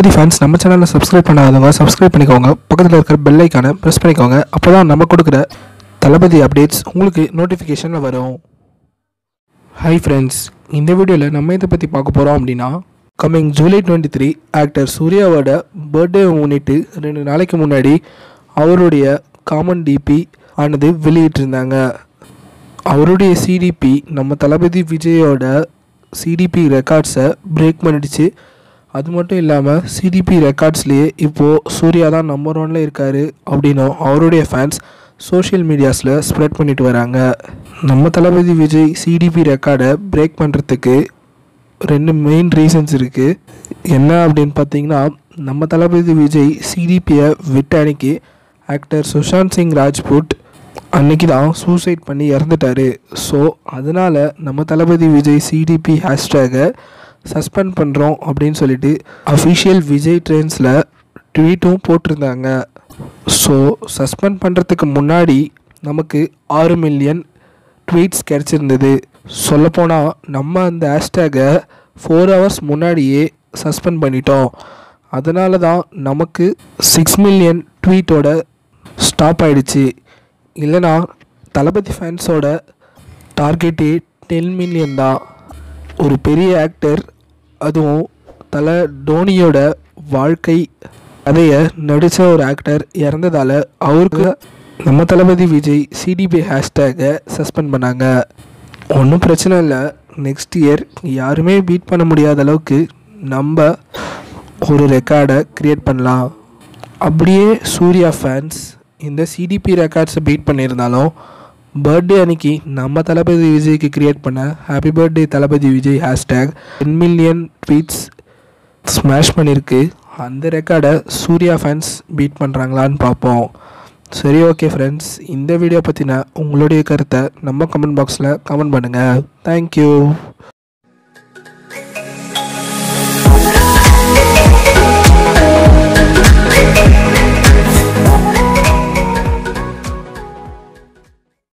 தளபதி fans நம்ம சேனலை subscribe பண்ணாதவங்க சப்ஸ்கிரைப் பண்ணிக்கோங்க பக்கத்தில் இருக்கிற பெல் ஐக்கானை ப்ரெஸ் பண்ணிக்கோங்க அப்போ தான் நம்ம கொடுக்குற தளபதி அப்டேட்ஸ் உங்களுக்கு நோட்டிஃபிகேஷனில் வரும் ஹாய் ஃப்ரெண்ட்ஸ் இந்த வீடியோவில் நம்ம இதை பற்றி பார்க்க போகிறோம் அப்படின்னா coming July twenty three actor சூர்யாவோட பர்த்டே முன்னிட்டு ரெண்டு நாளைக்கு முன்னாடி அவருடைய காமன் டிபி ஆனது வெளியிட்டிருந்தாங்க அவருடைய சிடிபி நம்ம தளபதி விஜயோட சிடிபி ரெக்கார்ட்ஸை பிரேக் பண்ணிடுச்சு அது மட்டும் இல்லாமல் சிடிபி ரெக்கார்ட்ஸ்லேயே இப்போது சூர்யா தான் நம்பர் ஒன்ல இருக்கார் அப்படின்னும் அவருடைய ஃபேன்ஸ் சோஷியல் மீடியாஸில் ஸ்ப்ரெட் பண்ணிட்டு வராங்க நம்ம தளபதி விஜய் சிடிபி ரெக்கார்டை பிரேக் பண்ணுறதுக்கு ரெண்டு மெயின் ரீசன்ஸ் இருக்குது என்ன அப்படின்னு பார்த்தீங்கன்னா நம்ம தளபதி விஜய் சிடிபியை விட்ட அன்னைக்கு ஆக்டர் சுஷாந்த் சிங் ராஜ்புட் அன்னைக்கு தான் சூசைட் பண்ணி இறந்துட்டாரு ஸோ அதனால் நம்ம தளபதி விஜய் சிடிபி ஹேஷ்டேகை சஸ்பெண்ட் பண்ணுறோம் அப்படின்னு சொல்லிட்டு அஃபிஷியல் விஜய் ட்ரெண்ட்ஸில் ட்வீட்டும் போட்டிருந்தாங்க ஸோ சஸ்பெண்ட் பண்ணுறதுக்கு முன்னாடி நமக்கு ஆறு மில்லியன் ட்வீட்ஸ் கிடச்சிருந்தது சொல்லப்போனால் நம்ம அந்த ஹேஷ்டேகை ஃபோர் ஹவர்ஸ் முன்னாடியே சஸ்பெண்ட் பண்ணிட்டோம் அதனால தான் நமக்கு சிக்ஸ் மில்லியன் ட்வீட்டோட ஸ்டாப் ஆயிடுச்சு இல்லைனா தளபதி ஃபேன்ஸோட டார்கெட்டே டென் மில்லியன் தான் ஒரு பெரிய ஆக்டர் அதுவும் தலை டோனியோட வாழ்க்கை கதையை நடித்த ஒரு ஆக்டர் இறந்ததால் அவருக்கு நம்ம தளபதி விஜய் சிடிபி ஹேஷ்டேகை சஸ்பெண்ட் பண்ணாங்க ஒன்றும் பிரச்சனை இல்லை நெக்ஸ்ட் இயர் யாருமே பீட் பண்ண முடியாத அளவுக்கு நம்ம ஒரு ரெக்கார்டை க்ரியேட் பண்ணலாம் அப்படியே சூர்யா ஃபேன்ஸ் இந்த சிடிபி ரெக்கார்ட்ஸை பீட் பண்ணியிருந்தாலும் பர்த்டே அன்னைக்கு நம்ம தளபதி விஜய்க்கு கிரியேட் பண்ண happy birthday Thalapathy Vijay hashtag ten million tweets smash பண்ணியிருக்கு அந்த ரெக்கார்டை சூர்யா ஃபேன்ஸ் பீட் பண்ணுறாங்களான்னு பார்ப்போம் சரி ஓகே ஃப்ரெண்ட்ஸ் இந்த வீடியோ பற்றின உங்களுடைய கருத்தை நம்ம கமெண்ட் பாக்ஸில் கமெண்ட் பண்ணுங்கள் தேங்க்யூ